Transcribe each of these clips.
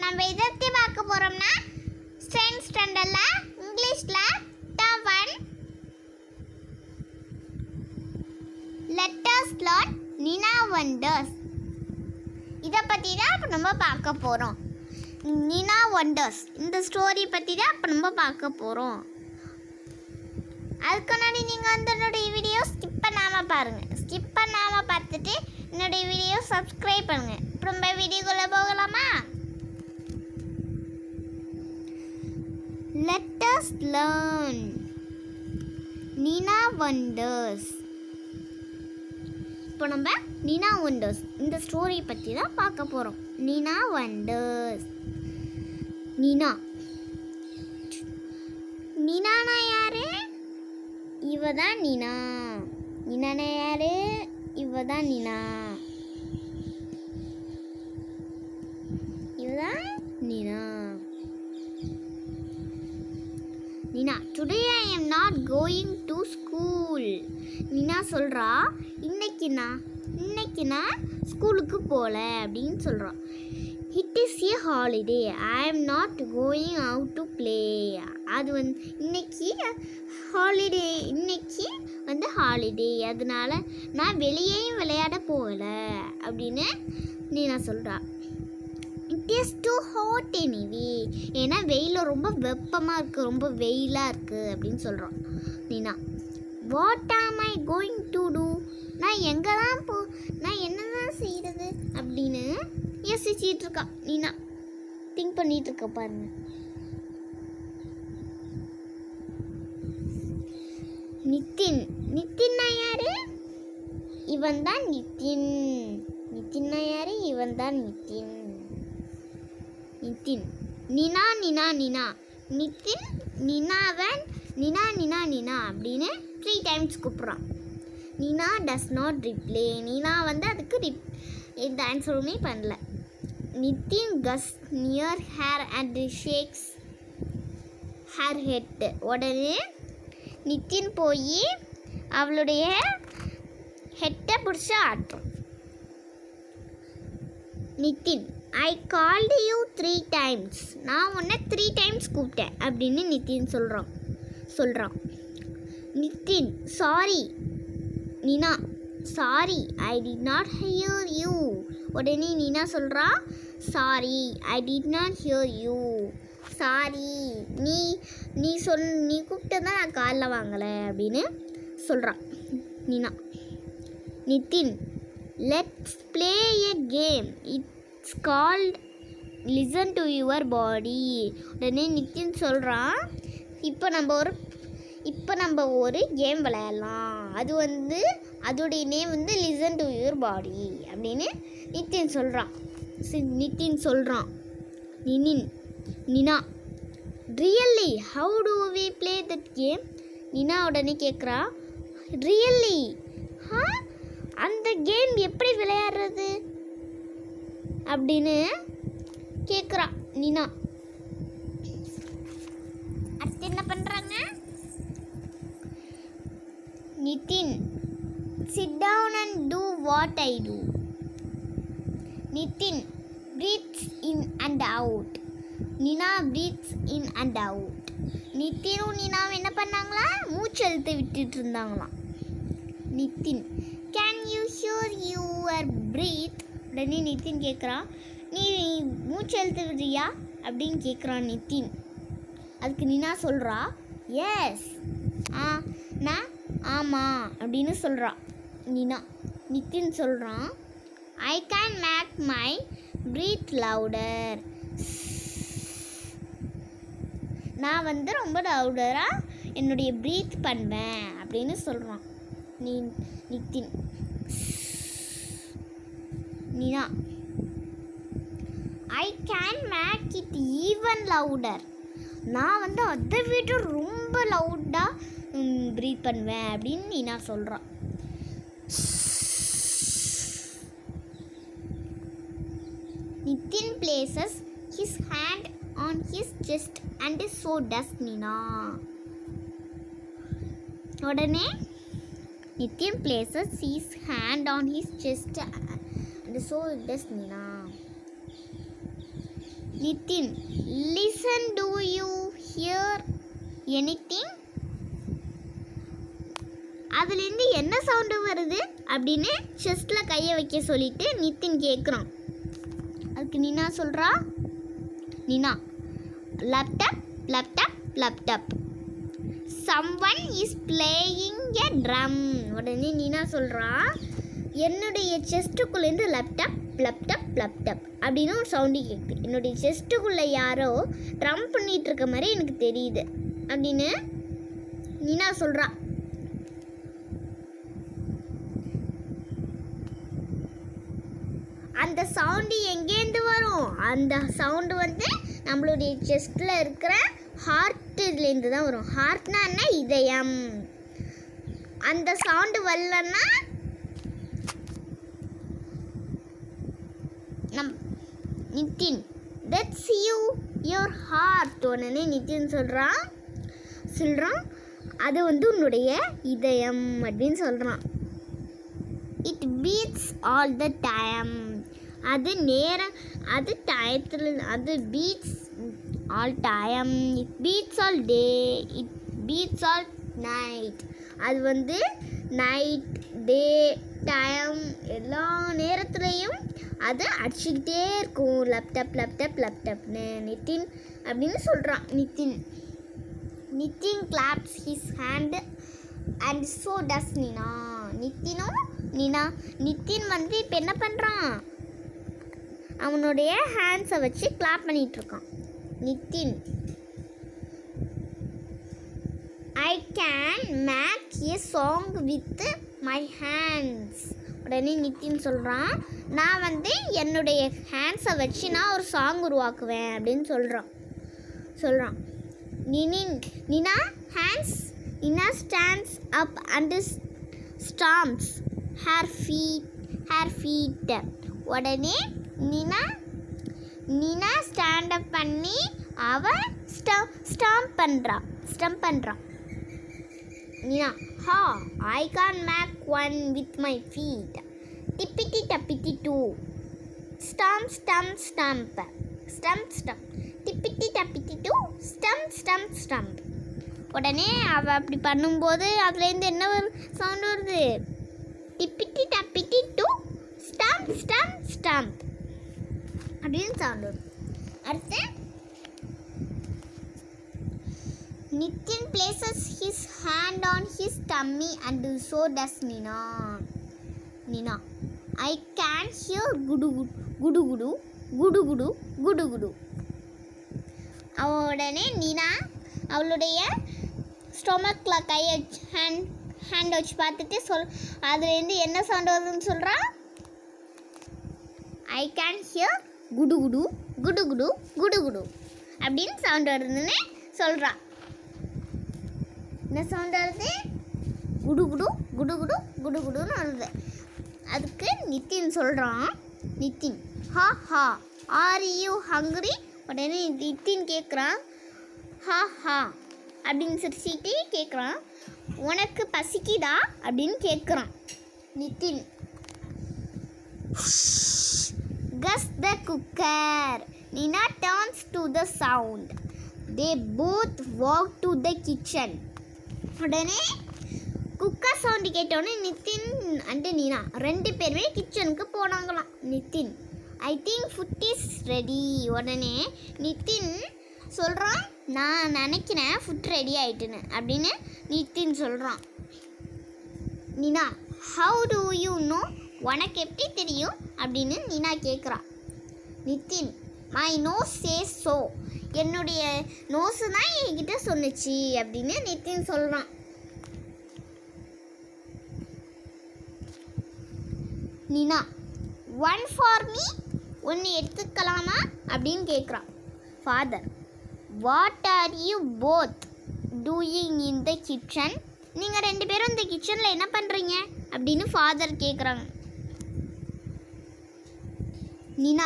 நம்ம இதை பற்றி பார்க்க போகிறோம்னா ஸ்ட்ரென்த் ஸ்டாண்டர்டில் இங்கிலீஷில் top one letters lot Nina wonders இதை பற்றி தான் இப்போ நம்ம பார்க்க போகிறோம் நினா வண்டர்ஸ் இந்த ஸ்டோரி பற்றி தான் இப்போ நம்ம பார்க்க போகிறோம் அதுக்கு முன்னாடி நீங்கள் வந்து என்னுடைய வீடியோ ஸ்கிப் பண்ணாமல் பாருங்கள் ஸ்கிப் பண்ணாமல் பார்த்துட்டு என்னுடைய வீடியோ சப்ஸ்கிரைப் பண்ணுங்கள் இப்போ நம்ம வீடியோக்குள்ளே போகலாமா லெட்டஸ் லேர்ன் நினா வண்டர்ஸ் இப்போ நம்ம நினா வண்டர்ஸ் இந்த ஸ்டோரி பற்றி தான் பார்க்க போகிறோம் நினா வண்டர்ஸ் நினா நினானா யாரு இவ தான் நினா நினானா யாரு இவ தான் நினா இவ தான் Nina Nina today I am not going to school Nina சொல்கிறா இன்னைக்கு நான் இன்னைக்கு நான் ஸ்கூலுக்கு போகல அப்படின்னு சொல்கிறா it is a holiday I am not going out to play அது வந்து இன்னைக்கு ஹாலிடே இன்னைக்கு வந்து ஹாலிடே அதனால நான் வெளியேயும் விளையாட போகல அப்படின்னு நீனா சொல்கிறா it is too hot anyway ஏன்னா வெயில் ரொம்ப வெப்பமாக இருக்குது ரொம்ப வெயிலாக இருக்குது அப்படின்னு சொல்கிறான் நீனா வாட் ஆம் ஐ கோயிங் டு டூ நான் எங்கே தான் போ நான் என்ன தான் செய்கிறது அப்படின்னு யோசிச்சிட்டு இருக்கா நீனா திங்க் பண்ணிட்டு இருக்க பாருங்க நித்தின் நித்தின்னா யாரு இவன் தான் நித்தின் நித்தின்னா யாரு இவன் தான் Nithin Nithin Nina Nina Nina Nithin நினாவன் நினா நினா நினா அப்படின்னு த்ரீ டைம்ஸ் கூப்பிட்றான் Nina does not reply Nina வந்து அதுக்கு ரிப் எந்த ஆன்சருமே பண்ணல Nithin goes near her and shakes her head உடனே நித்தின் போய் அவளுடைய ஹெட்டை பிடிச்சி ஆட்டும் Nithin I called you three times நான் உன்னை த்ரீ டைம்ஸ் கூப்பிட்டேன் அப்படின்னு நித்தின் சொல்கிறான் சொல்கிறான் Nithin sorry Nina sorry I did not hear you உடனே நீனா சொல்கிறா sorry I did not hear you sorry நீ நீ சொல் நீ கூப்பிட்டு தான் நான் காலில் வாங்கலை அப்படின்னு சொல்கிறான் Nina Nitin let's play a game it's called listen to your body உடனே நித்தின் சொல்கிறான் இப்போ நம்ம ஒரு இப்போ நம்ம ஒரு கேம் விளையாடலாம் அது வந்து அதோடைய நேம் வந்து லிசன் டு யுவர் பாடி அப்படின்னு நித்தின் சொல்கிறான் நித்தின் சொல்கிறான் நினின் Nina really how do we play that game Nina உடனே கேட்குறா ரியல்லி ஹா அந்த கேம் எப்படி விளையாடுறது அப்படின்னு கேட்குறா நினா அடுத்து என்ன பண்ணுறாங்க Nitin sit down and do what I do Nitin breathes in and out Nina breathes in and out நித்தினும் நினாவும் என்ன பண்ணாங்களா மூச்சு அழுத்த விட்டுட்டு இருந்தாங்களாம் Nithin can you sure your breath உடனே நித்தின் கேட்குறான் நீ மூச்சு அழுத்த விடுறியா அப்படின்னு கேட்குறான் நித்தின் அதுக்கு நினா சொல்கிறா எஸ் ஆ நான் ஆமாம் அப்படின்னு சொல்கிறா நினா நித்தின் சொல்கிறான் I can make my breath louder நான் வந்து ரொம்ப லவுடராக என்னுடைய ப்ரீத் பண்ணுவேன் அப்படின்னு சொல்கிறான் நீ Nithin Nina I can make it even louder நான் வந்து அதை விட ரொம்ப லவுடாக ப்ரீத் பண்ணுவேன் அப்படின்னு நீனா சொல்கிறான் Nithin places his hand on his chest and so does Nina. உடனே Nithin places his hand on his chest and so does Nina. Nitin listen do you hear anything அதுலேருந்து என்ன சவுண்டு வருது அப்படின்னு செஸ்ட்டில் கையை வைக்க சொல்லிட்டு நிதின் கேட்குறான் அதுக்கு நீனா சொல்கிறா Nina laptop laptop laptop someone is playing a drum உடனே நீனா சொல்கிறா என்னுடைய செஸ்ட்டுக்குள்ளேருந்து லேப்டாப் லேப்டாப் லேப்டாப் அப்படின்னு ஒரு சவுண்டு கேட்குது என்னுடைய செஸ்ட்டுக்குள்ளே யாரோ ட்ரம் பண்ணிட்டு இருக்க மாதிரி எனக்கு தெரியுது அப்படின்னு நீனா சொல்கிறா அந்த சவுண்டு எங்கேருந்து வரும் அந்த சவுண்டு வந்து நம்மளுடைய செஸ்ட்டில் இருக்கிற ஹார்ட்லேருந்து தான் வரும் ஹார்ட்னா என்ன இதயம் அந்த சவுண்டு வரலன்னா நம் Nitin that's you your heart உடனே நிதின் சொல்கிறான் சொல்கிறான் அது வந்து உன்னுடைய இதயம் அப்படின்னு சொல்கிறான் it beats all the time அது நேரம் அது டயத்தில் அது beats all time it beats all day it beats all night அது வந்து நைட் டே டைம் எல்லா நேரத்துலையும் அது அடிச்சுக்கிட்டே இருக்கும் லேப்டாப் லேப்டாப் லேப்டாப்னு நிதின் அப்படின்னு சொல்கிறான் Nitin Nitin claps his hand and so does Nina நித்தினும் நினா நித்தின் வந்து இப்போ என்ன பண்ணுறான் அவனுடைய ஹேண்ட்ஸை வச்சு கிளாப் பண்ணிட்டு இருக்கான் Nithin I can make a song with my hands உடனே நித்தின் சொல்கிறான் நான் வந்து என்னுடைய ஹேண்ட்ஸை வச்சு நான் ஒரு சாங் உருவாக்குவேன் அப்படின்னு சொல்கிறான் சொல்கிறான் நினின் Nina hands Nina stands up and stamps her feet her feet உடனே நினா நினா ஸ்டாண்ட் அப் பண்ணி அவ ஸ்டம் ஸ்டாம்ப் பண்ணுறா ஸ்டம்ப் பண்ணுறான் Nina ha I can make one with my feet dippity dappity do stamp stump stump stump stump dippity dappity do stump stump stump உடனே அவள் அப்படி பண்ணும்போது அதுலேருந்து என்ன சவுண்ட் வருது dippity dappity do stump stump stump அப்படின்னு sound வரும் அடுத்து Nitin places his hand on his tummy and so does Nina Nina I can hear குடு குடு குடு குடு குடு குடு குடு அவ உடனே நீனா அவளுடைய ஸ்டொமக்கில் கை வச்சு ஹேண்ட் ஹேண்ட் வச்சு பார்த்துட்டு சொல் அதுலேருந்து என்ன சவுண்ட் வருதுன்னு சொல்கிறா ஐ கேன் ஹியர் குடு குடு குடு குடு குடு குடு அப்படின்னு சவுண்ட் வருதுன்னு சொல்கிறா என்ன சவுண்ட் வருது குடு குடு குடு குடு குடு குடுன்னு வருது அதுக்கு நித்தின் சொல்கிறான் நித்தின் ஹா ஹா ஆர் யூ ஹங்க்ரி உடனே நித்தின் கேட்குறான் ஹா ஹா அப்படின்னு சிரிச்சிட்டு கேட்குறான் உனக்கு பசிக்குதா அப்படின்னு கேட்குறான் நித்தின் கஸ் the cooker Nina turns to the sound they both walk to the kitchen உடனே குக்கர் சவுண்டு கேட்டோடனே நித்தின் அண்டு நீனா ரெண்டு பேருமே கிச்சனுக்கு போனாங்களாம் Nithin I think food is ready உடனே நித்தின் சொல்கிறான் நான் நினைக்கிறேன் ஃபுட் ரெடி ஆயிட்டுன்னு அப்படின்னு நித்தின் சொல்கிறான் Nina how do you know உனக்கு எப்படி தெரியும் அப்படின்னு நீனா கேட்குறா Nithin my nose say so என்னுடைய நோஸு தான் என்கிட்ட சொன்னுச்சு அப்படின்னு நித்தின் சொல்கிறான் நீனா ஒன் ஃபார் மீ ஒன்று எடுத்துக்கலாமா அப்படின்னு கேட்குறான் father what are you both doing in the kitchen நீங்கள் ரெண்டு பேரும் இந்த கிச்சனில் என்ன பண்ணுறீங்க அப்படின்னு ஃபாதர் கேட்குறாங்க Nina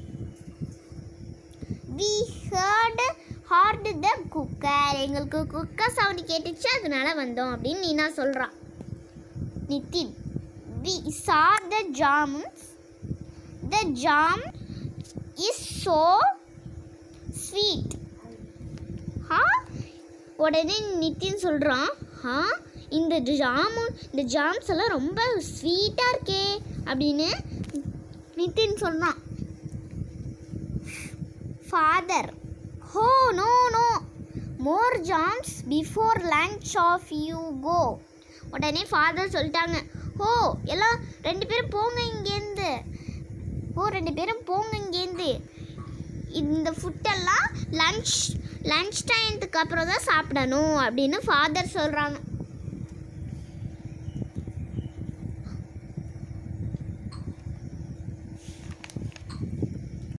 we heard heard the cooker எங்களுக்கு குக்கர் சவுண்டு கேட்டுச்சு அதனால வந்தோம் அப்படின்னு நீனா சொல்கிறான் Nithin we saw the jams the jam is so உடனே நித்தின் சொல்கிறான் ஆ இந்த ஜாமுன் இந்த ஜாம்ஸ் எல்லாம் ரொம்ப ஸ்வீட்டாக இருக்கே அப்படின்னு நித்தின் சொல்கிறான் father ho no no more jams before lunch off you go உடனே ஃபாதர் சொல்லிட்டாங்க ஓ எல்லாம் ரெண்டு பேரும் போங்க இங்கேருந்து ஓ ரெண்டு பேரும் போங்க இங்கேருந்து இந்த ஃபுட்டெல்லாம் லஞ்ச் லஞ்ச் டைத்துக்கு அப்புறம் தான் சாப்பிடணும் அப்படின்னு ஃபாதர் சொல்கிறாங்க